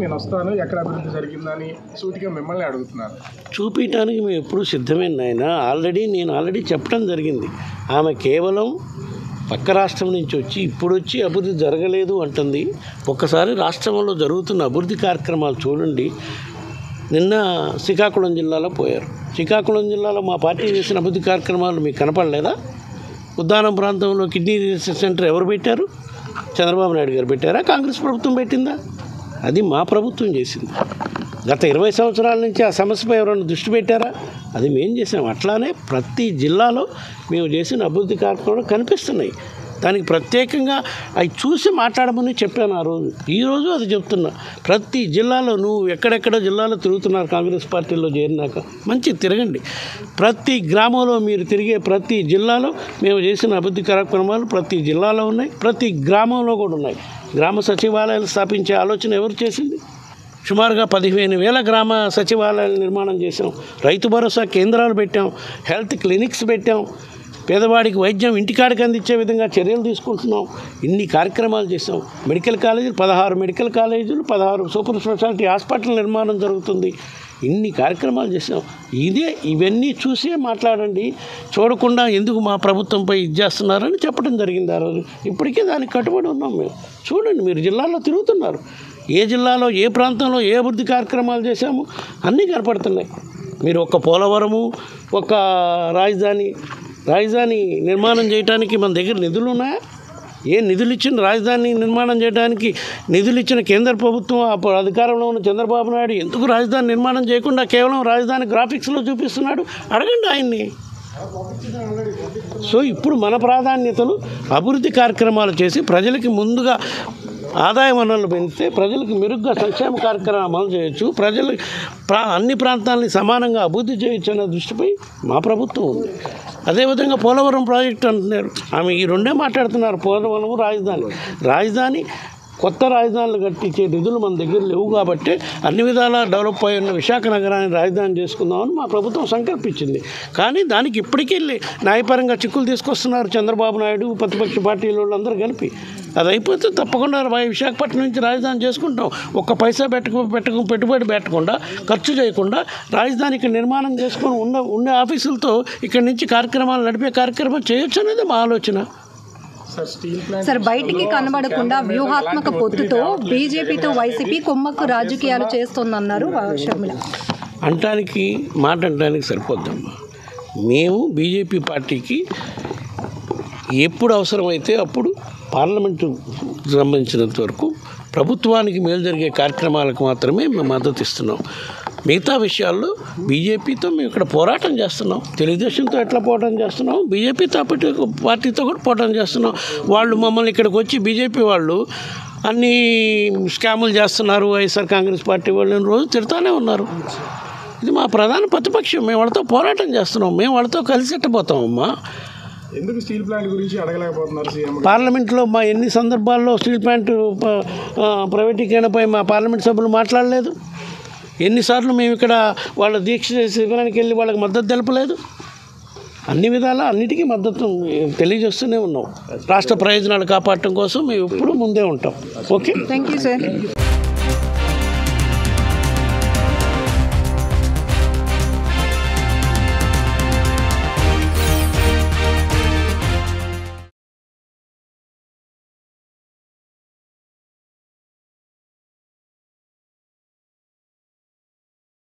నేను వస్తాను ఎక్కడ అభివృద్ధి జరిగిందని సూటిగా మిమ్మల్ని అడుగుతున్నాను చూపించడానికి మేము ఎప్పుడు సిద్ధమే నాయన ఆల్రెడీ నేను ఆల్రెడీ చెప్పడం జరిగింది ఆమె కేవలం పక్క రాష్ట్రం నుంచి వచ్చి ఇప్పుడు వచ్చి అభివృద్ధి జరగలేదు అంటుంది ఒక్కసారి రాష్ట్రంలో జరుగుతున్న అభివృద్ధి కార్యక్రమాలు చూడండి నిన్న శ్రీకాకుళం జిల్లాలో పోయారు శ్రీకాకుళం జిల్లాలో మా పార్టీ చేసిన అభివృద్ధి కార్యక్రమాలు మీకు కనపడలేదా ఉద్దానం ప్రాంతంలో కిడ్నీ రీసెర్చ్ సెంటర్ ఎవరు పెట్టారు చంద్రబాబు నాయుడు గారు పెట్టారా కాంగ్రెస్ ప్రభుత్వం పెట్టిందా అది మా ప్రభుత్వం చేసింది గత ఇరవై సంవత్సరాల నుంచి ఆ సమస్యపై ఎవరైనా దృష్టి పెట్టారా అది మేము చేసాం అట్లానే ప్రతి జిల్లాలో మేము చేసిన అభివృద్ధి కార్యక్రమాలు కనిపిస్తున్నాయి దానికి ప్రత్యేకంగా అవి చూసి మాట్లాడమని చెప్పాను ఆ రోజు ఈరోజు అది చెప్తున్నా ప్రతి జిల్లాలో నువ్వు ఎక్కడెక్కడ జిల్లాలో తిరుగుతున్నారు కాంగ్రెస్ పార్టీలో చేరినాక మంచి తిరగండి ప్రతి గ్రామంలో మీరు తిరిగే ప్రతి జిల్లాలో మేము చేసిన అభివృద్ధి కార్యక్రమాలు ప్రతి జిల్లాలో ఉన్నాయి ప్రతి గ్రామంలో కూడా ఉన్నాయి గ్రామ సచివాలయాలు స్థాపించే ఆలోచన ఎవరు చేసింది సుమారుగా పదిహేను వేల గ్రామ సచివాలయాలు నిర్మాణం చేసాం రైతు భరోసా కేంద్రాలు పెట్టాం హెల్త్ క్లినిక్స్ పెట్టాం పేదవాడికి వైద్యం ఇంటికాడికి అందించే విధంగా చర్యలు తీసుకుంటున్నాం ఇన్ని కార్యక్రమాలు చేసాం మెడికల్ కాలేజీలు పదహారు మెడికల్ కాలేజీలు పదహారు సూపర్ స్పెషాలిటీ హాస్పిటల్ నిర్మాణం జరుగుతుంది ఇన్ని కార్యక్రమాలు చేసాం ఇదే ఇవన్నీ చూసే మాట్లాడండి చూడకుండా ఎందుకు మా ప్రభుత్వంపై ఇది చేస్తున్నారని చెప్పడం జరిగింది ఆ రోజు ఇప్పటికే దానికి కట్టుబడి ఉన్నాం మేము చూడండి మీరు జిల్లాలో తిరుగుతున్నారు ఏ జిల్లాలో ఏ ప్రాంతంలో ఏ అభివృద్ధి కార్యక్రమాలు చేశాము అన్నీ కనపడుతున్నాయి మీరు ఒక పోలవరము ఒక రాజధాని రాజధాని నిర్మాణం చేయడానికి మన దగ్గర నిధులు ఉన్నాయా ఏ నిధులు ఇచ్చిన రాజధాని నిర్మాణం చేయడానికి నిధులు ఇచ్చిన కేంద్ర ప్రభుత్వం అప్పుడు అధికారంలో ఉన్న చంద్రబాబు నాయుడు ఎందుకు రాజధాని నిర్మాణం చేయకుండా కేవలం రాజధాని గ్రాఫిక్స్లో చూపిస్తున్నాడు అడగండి ఆయన్ని సో ఇప్పుడు మన ప్రాధాన్యతలు అభివృద్ధి కార్యక్రమాలు చేసి ప్రజలకి ముందుగా ఆదాయ వనరులు పెంచితే ప్రజలకు మెరుగ్గా సంక్షేమ కార్యక్రమాలు అమలు చేయొచ్చు ప్రజలు ప్రా అన్ని ప్రాంతాలని సమానంగా అభివృద్ధి చేయొచ్చు అనే దృష్టిపై మా ప్రభుత్వం ఉంది అదేవిధంగా పోలవరం ప్రాజెక్టు అంటున్నారు ఆమె ఈ రెండే మాట్లాడుతున్నారు పోలవరం రాజధాని రాజధాని కొత్త రాజధానులు కట్టించే నిధులు మన దగ్గర లేవు కాబట్టి అన్ని విధాలా డెవలప్ అయి ఉన్న విశాఖ నగరాన్ని రాజధాని చేసుకుందామని మా ప్రభుత్వం సంకల్పించింది కానీ దానికి ఇప్పటికీ వెళ్ళి న్యాయపరంగా చిక్కులు తీసుకొస్తున్నారు చంద్రబాబు నాయుడు ప్రతిపక్ష పార్టీల వాళ్ళందరూ కలిపి అది అయిపోతే తప్పకుండా వా- విశాఖపట్నం నుంచి రాజధాని చేసుకుంటాం ఒక్క పైసా పెట్టకు పెట్టకు పెట్టుబడి పెట్టకుండా ఖర్చు చేయకుండా రాజధాని ఇక్కడ నిర్మాణం చేసుకొని ఉన్న ఉండే ఆఫీసులతో ఇక్కడి నుంచి కార్యక్రమాలు నడిపే కార్యక్రమం చేయొచ్చు అనేది మా ఆలోచన సార్ స్టీల్ ప్లాంట్ సార్ బయటికి కనబడకుండా వ్యూహాత్మక పొత్తుతో బీజేపీతో వైసీపీ కుమ్మక్కు రాజకీయాలు చేస్తోందన్నారు షర్మిల అంటానికి మాట అంటానికి సరిపోద్దమ్మా మేము బీజేపీ పార్టీకి ఎప్పుడు అవసరమైతే అప్పుడు పార్లమెంటు సంబంధించినంత వరకు ప్రభుత్వానికి మేలు జరిగే కార్యక్రమాలకు మాత్రమే మేము మద్దతు ఇస్తున్నాం మిగతా విషయాల్లో బీజేపీతో మేము ఇక్కడ పోరాటం చేస్తున్నాం తెలుగుదేశంతో ఎట్లా పోరాటం చేస్తున్నాం బీజేపీతో పార్టీ పార్టీతో కూడా పోరాటం చేస్తున్నాం వాళ్ళు మమ్మల్ని ఇక్కడికి వచ్చి బీజేపీ వాళ్ళు అన్ని స్కాములు చేస్తున్నారు వైఎస్ఆర్ కాంగ్రెస్ పార్టీ వాళ్ళని రోజు తిడతానే ఉన్నారు ఇది మా ప్రధాన ప్రతిపక్షం మేము వాళ్ళతో పోరాటం చేస్తున్నాం మేము వాళ్ళతో కలిసి ఎట్టబోతామమ్మా ఎందుకు స్టీల్ ప్లాంట్ గురించి అడగలేకపోతున్నారు సీఎం గారు? పార్లమెంట్లో మా ఎన్ని సందర్భాల్లో స్టీల్ ప్లాంట్ ప- ఆ, ప్రైవేటీకరణపై మా పార్లమెంట్ సభ్యులు మాట్లాడలేదు ఎన్నిసార్లు మేము ఇక్కడ వాళ్ళ దీక్ష శిబిరానికి వెళ్ళి వాళ్ళకి మద్దతు తెలపలేదు అన్ని విధాలా అన్నిటికీ మద్దతు తెలియజేస్తూనే ఉన్నాం రాష్ట్ర ప్రయోజనాలు కాపాడటం కోసం మేము ఎప్పుడూ ముందే ఉంటాం ఓకే థ్యాంక్ యూ సార్